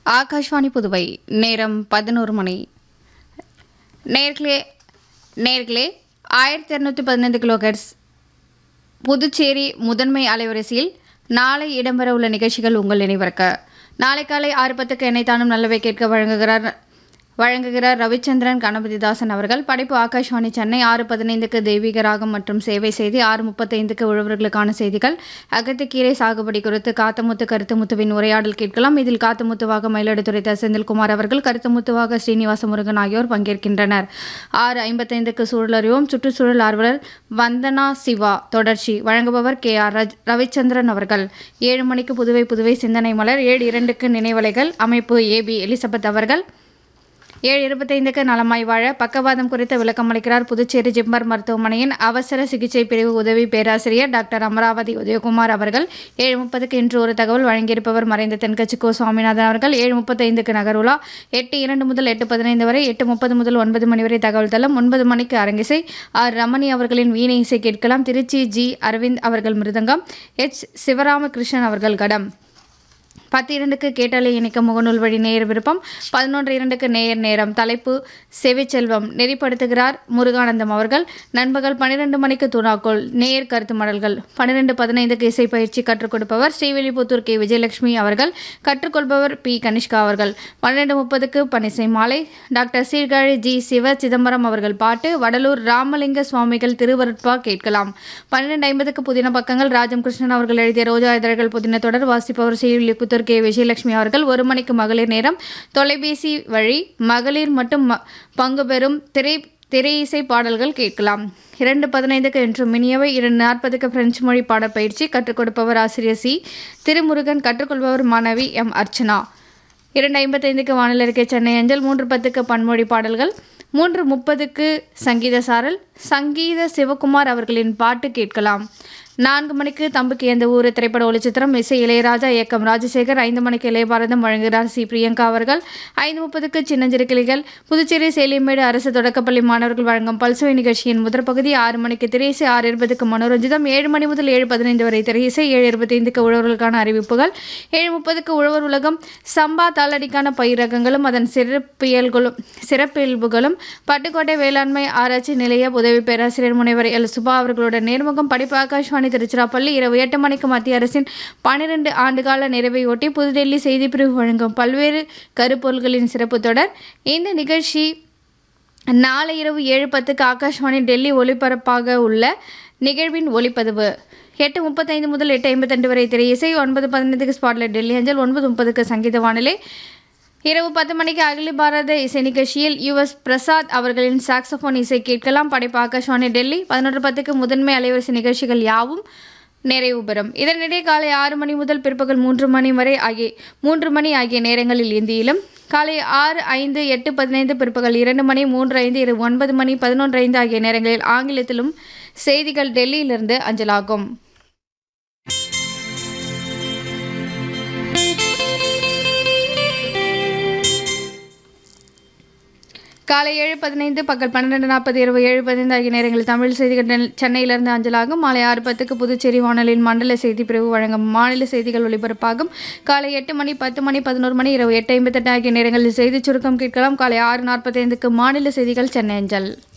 ஆகாஷ்வாணி புதுவை நேரம் பதினோரு மணி நேர்களே நேர்களே ஆயிரத்தி இரநூத்தி பதினைந்து கிலோஹெர்ட்ஸ் புதுச்சேரி முதன்மை அலைவரிசையில் நாளை இடம்பெறவுள்ள நிகழ்ச்சிகள் உங்கள் நினைவிருக்க நாளை காலை ஆறு பத்துக்கு என்னை தானும் நல்லவை கேட்க வழங்குகிறார் வழங்குகிறார் ரவிச்சந்திரன் கணபதிதாசன் அவர்கள் படைப்பு ஆகாஷ்வாணி சென்னை ஆறு பதினைந்துக்கு தெய்வீக ராகம் மற்றும் சேவை செய்தி ஆறு முப்பத்தைந்துக்கு உழவர்களுக்கான செய்திகள் அகத்திக்கீரை சாகுபடி குறித்து காத்தமுத்து கருத்துமுத்துவின் உரையாடல் கேட்கலாம் இதில் காத்தமுத்துவாக மயிலாடுதுறை த செந்தில்குமார் அவர்கள் கருத்துமுத்துவாக ஸ்ரீனிவாச முருகன் ஆகியோர் பங்கேற்கின்றனர் ஆறு ஐம்பத்தைந்துக்கு சூழலறிவோம் சுற்றுச்சூழல் ஆர்வலர் வந்தனா சிவா தொடர்ச்சி வழங்குபவர் கே ஆர் ரஜ் ரவிச்சந்திரன் அவர்கள் ஏழு மணிக்கு புதுவை புதுவை சிந்தனை மலர் ஏழு இரண்டுக்கு நினைவலைகள் அமைப்பு ஏபி எலிசபெத் அவர்கள் ஏழு இருபத்தைந்துக்கு நலமாய் வாழ பக்கவாதம் குறித்து விளக்கம் அளிக்கிறார் புதுச்சேரி ஜிப்மர் மருத்துவமனையின் அவசர சிகிச்சை பிரிவு உதவி பேராசிரியர் டாக்டர் அமராவதி உதயகுமார் அவர்கள் ஏழு முப்பதுக்கு இன்று ஒரு தகவல் வழங்கியிருப்பவர் மறைந்த தென்கட்சி கோ சுவாமிநாதன் அவர்கள் ஏழு முப்பத்தைந்துக்கு நகருலா எட்டு இரண்டு முதல் எட்டு பதினைந்து வரை எட்டு முப்பது முதல் ஒன்பது மணி வரை தகவல் தளம் ஒன்பது மணிக்கு அரங்கிசை ஆர் ரமணி அவர்களின் வீணை இசை கேட்கலாம் திருச்சி ஜி அரவிந்த் அவர்கள் மிருதங்கம் எச் சிவராமகிருஷ்ணன் அவர்கள் கடம் பத்து இரண்டுக்கு கேட்டாலே இணைக்க முகநூல் வழி நேயர் விருப்பம் பதினொன்று இரண்டுக்கு நேயர் நேரம் தலைப்பு செவிச்செல்வம் நெறிப்படுத்துகிறார் முருகானந்தம் அவர்கள் நண்பகல் பன்னிரெண்டு மணிக்கு துணாக்கோள் நேயர் கருத்து மடல்கள் பன்னிரெண்டு பதினைந்துக்கு இசை பயிற்சி கற்றுக் கொடுப்பவர் ஸ்ரீவில்லிபுத்தூர் கே விஜயலட்சுமி அவர்கள் கற்றுக்கொள்பவர் பி கனிஷ்கா அவர்கள் பன்னிரெண்டு முப்பதுக்கு பனிசை மாலை டாக்டர் சீர்காழி ஜி சிவ சிதம்பரம் அவர்கள் பாட்டு வடலூர் ராமலிங்க சுவாமிகள் திருவருட்பா கேட்கலாம் பன்னிரெண்டு ஐம்பதுக்கு புதின பக்கங்கள் ராஜம் கிருஷ்ணன் அவர்கள் எழுதிய ரோஜா இதழ்கள் புதின தொடர் வாசிப்பவர் ஸ்ரீவில்லிபுத்தூர் கே விஜயலட்சுமி அவர்கள் ஒரு மணிக்கு மகளிர் நேரம் தொலைபேசி வழி மகளிர் மட்டும் ம- பங்கு பெறும் திரை திரை இசை பாடல்கள் கேட்கலாம் இரண்டு பதினைந்துக்கு என்று மினியவை இரண்டு நாற்பதுக்கு பிரெஞ்சு மொழி பாடப் பயிற்சி கற்றுக் கொடுப்பவர் ஆசிரியர் சி திருமுருகன் கற்றுக்கொள்பவர் மாணவி எம் அர்ச்சனா இரண்டு ஐம்பத்தைந்துக்கு வானிலை இருக்கை சென்னை அஞ்சல் மூன்று பத்துக்கு பன்மொழி பாடல்கள் மூன்று முப்பதுக்கு சங்கீத சாரல் சங்கீத சிவகுமார் அவர்களின் பாட்டு கேட்கலாம் நான்கு மணிக்கு தம்புக்கு எந்த ஊர் திரைப்பட ஒளிச்சித்திரம் இசை இளையராஜா இயக்கம் ராஜசேகர் ஐந்து மணிக்கு இளையபாரதம் வழங்குகிறார் சி பிரியங்கா அவர்கள் ஐந்து முப்பதுக்கு சின்னஞ்சிறு கிளிகள் புதுச்சேரி சேலியமேடு அரசு தொடக்கப்பள்ளி மாணவர்கள் வழங்கும் பல்சுவை நிகழ்ச்சியின் முதற் பகுதி ஆறு மணிக்கு திரையிசை ஆறு இருபதுக்கு மனோரஞ்சிதம் ஏழு மணி முதல் ஏழு பதினைந்து வரை திரையிசை ஏழு இருபத்தைந்துக்கு உழவர்களுக்கான அறிவிப்புகள் ஏழு முப்பதுக்கு உழவர் உலகம் சம்பா தாளடிக்கான பயிர் ரகங்களும் அதன் சிறப்பியல்களும் சிறப்பியல்புகளும் பட்டுக்கோட்டை வேளாண்மை ஆராய்ச்சி நிலைய உதவி பேராசிரியர் முனைவர் எல் சுபா அவர்களுடன் நேர்முகம் படிப்பு ஆகாஷ்வாணி திருச்சிராப்பள்ளி இரவு எட்டு மணிக்கு மத்திய அரசின் பன்னிரண்டு ஆண்டுகால நிறைவையொட்டி புதுடெல்லி செய்திப்பிரிவு வழங்கும் பல்வேறு கருப்பொருள்களின் சிறப்பு தொடர் இந்த நிகழ்ச்சி நாளை இரவு ஏழு பத்துக்கு ஆகாஷ்வாணி டெல்லி ஒளிபரப்பாக உள்ள நிகழ்வின் ஒளிப்பதிவு எட்டு முப்பத்தைந்து முதல் எட்டு ஐம்பத்தெண்டு வரை திரை இசை ஒன்பது பதினைந்துக்கு ஸ்பாட்லைட் டெல்லி அஞ்சல் ஒன்பது முப்பதுக்கு சங்கீத வானிலை இரவு பத்து மணிக்கு அகில பாரத இசை நிகழ்ச்சியில் யுஎஸ் பிரசாத் அவர்களின் சாக்ஸோஃபோன் இசை கேட்கலாம் படைப்பு ஆகாஷ்வாணி டெல்லி பதினொன்று பத்துக்கு முதன்மை அலைவரிசை நிகழ்ச்சிகள் யாவும் நிறைவு பெறும் இதனிடையே காலை ஆறு மணி முதல் பிற்பகல் மூன்று மணி வரை ஆகிய மூன்று மணி ஆகிய நேரங்களில் இந்தியிலும் காலை ஆறு ஐந்து எட்டு பதினைந்து பிற்பகல் இரண்டு மணி மூன்று ஐந்து இரவு ஒன்பது மணி பதினொன்று ஐந்து ஆகிய நேரங்களில் ஆங்கிலத்திலும் செய்திகள் டெல்லியிலிருந்து அஞ்சலாகும் காலை ஏழு பதினைந்து பகல் பன்னிரெண்டு நாற்பது இரவு ஏழு பதினைந்து ஆகிய நேரங்களில் தமிழ் செய்திகள் டெல்- சென்னையிலிருந்து அஞ்சலாகும் மாலை ஆறு பத்துக்கு புதுச்சேரி வானொலியின் மண்டல செய்தி பிரிவு வழங்கும் மாநில செய்திகள் ஒலிபரப்பாகும் காலை எட்டு மணி பத்து மணி பதினோரு மணி இரவு எட்டு ஐம்பத்தெட்டு ஆகிய நேரங்களில் செய்திச் சுருக்கம் கேட்கலாம் காலை ஆறு நாற்பத்தைந்துக்கு மாநில செய்திகள் சென்னை அஞ்சல்